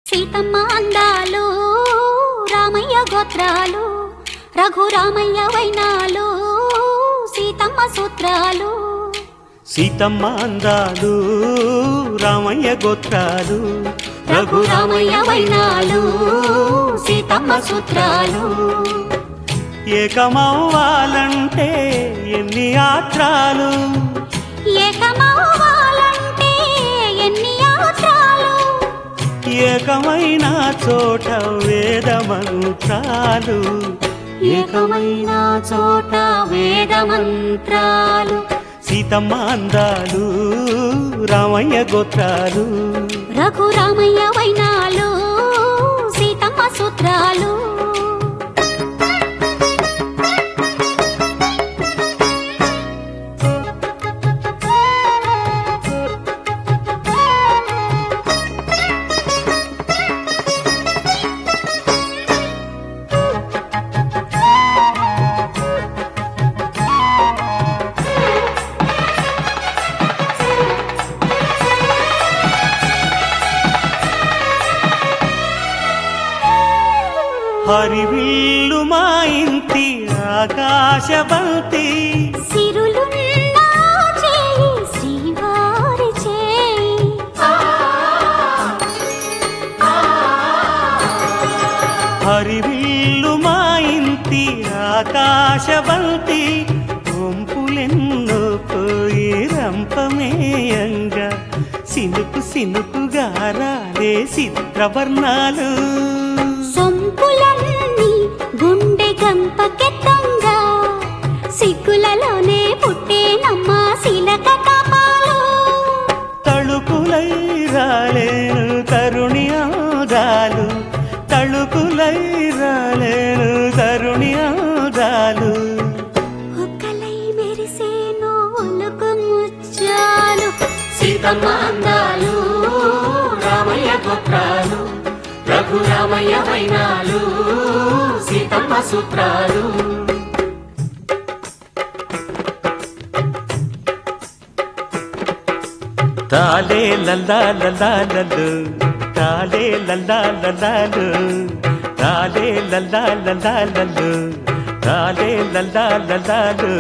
సీతమ్మ అందాలు రామయ్య గోత్రాలు రఘురామయ్య వైనాలు సీతమ్మ సూత్రాలు సీతమ్మ అందాలు రామయ్య గోత్రాలు రఘురామయ్య వైనాలు సీతమ్మ సూత్రాలు ఏకమవ్వాలంటే ఎన్ని యాత్రాలు ఏకమవ్వాలంటే ఎన్ని యాత్రాలు ఏకమైన చోట వేద మంత్రాలు ఏకమైన చోట వేద మంత్రాలు సీతమ్మ అందాలు రామయ్య గోత్రాలు రఘురామయ్య వైనాలు సీతమ్మ సూత్రాలు హరివిల్లు మా ఇంటి ఆకాశబంతి సిరులున్న చేయి శ్రీవారి చేయి హరివిల్లు మా ఇంటి ఆకాశబంతి వంపులెన్నో పోయి రంపమేయంగా సినుకు సినుకుగా రాలే చిత్రవర్ణాలు సొంపులన్నీ గుండె గంపకెత్తంగా సిగ్గులలోనే పుట్టేనమ్మ శిలక తపాలు తళుకులై రాలేను తరుణి ఆదాలు తళుకులై రాలేను తరుణి ఆదాలు ఒక్కలై మెరిసేను ఒలుకు ముచ్చాలు సీతమ్మ అందాలు రామయ్య గోత్రాలు రఘురామయ్య వైనాలు సీతమ్మ సూత్రాలు తాలే లల్లా లల్లాలలు తాలే లల్లా లల్లాలు తాలే లల్లా లల్లాలలు తాలే లల్లా లల్లాలు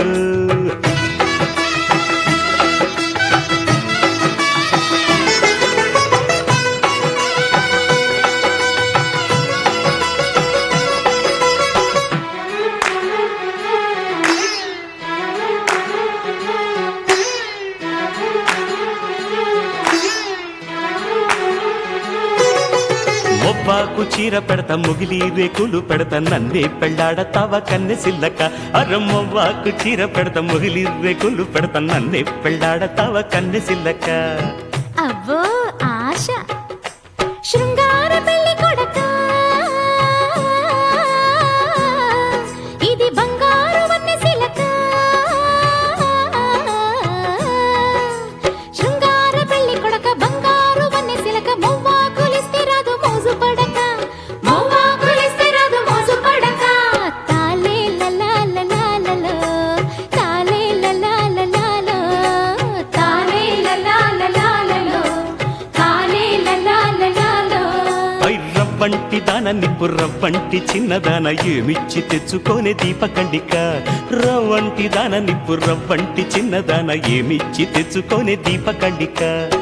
మొవ్వాకు చీర పెడత ముగిలి రేకులు పెడత నన్నే పెళ్ళాడతావ కన్నె సిల్లక అర మొవ్వాకు చీర పెడత ముగిలి రేకులు పెడత నన్నే పెళ్ళాడతావ కన్నె సిల్లక అవ్వో ఆశ శృంగార పెళ్లి కొడక ఇది బంగారు వన్నె సిలక శృంగార పెళ్లి కొడక బంగారు వన్నె సిలక మొవ్వా కులిస్తే రాదు మోజు పడక మొవ్వా కులిస్తే రాదు మోజు పడక తాలే లలా లలా లలా తాలే లలా లలా లలా తాలే లలా లలా లలా తాలే లలా లలా లలా పై రవ్వంటి దాన నిప్పు రవ్వంటి చిన్నదాన ఏమిచ్చి తెచ్చుకోనే దీపకండిక రవ్వంటి దాన నిప్పు రవ్వంటి చిన్నదాన ఏమిచ్చి తెచ్చుకోనే దీపకండిక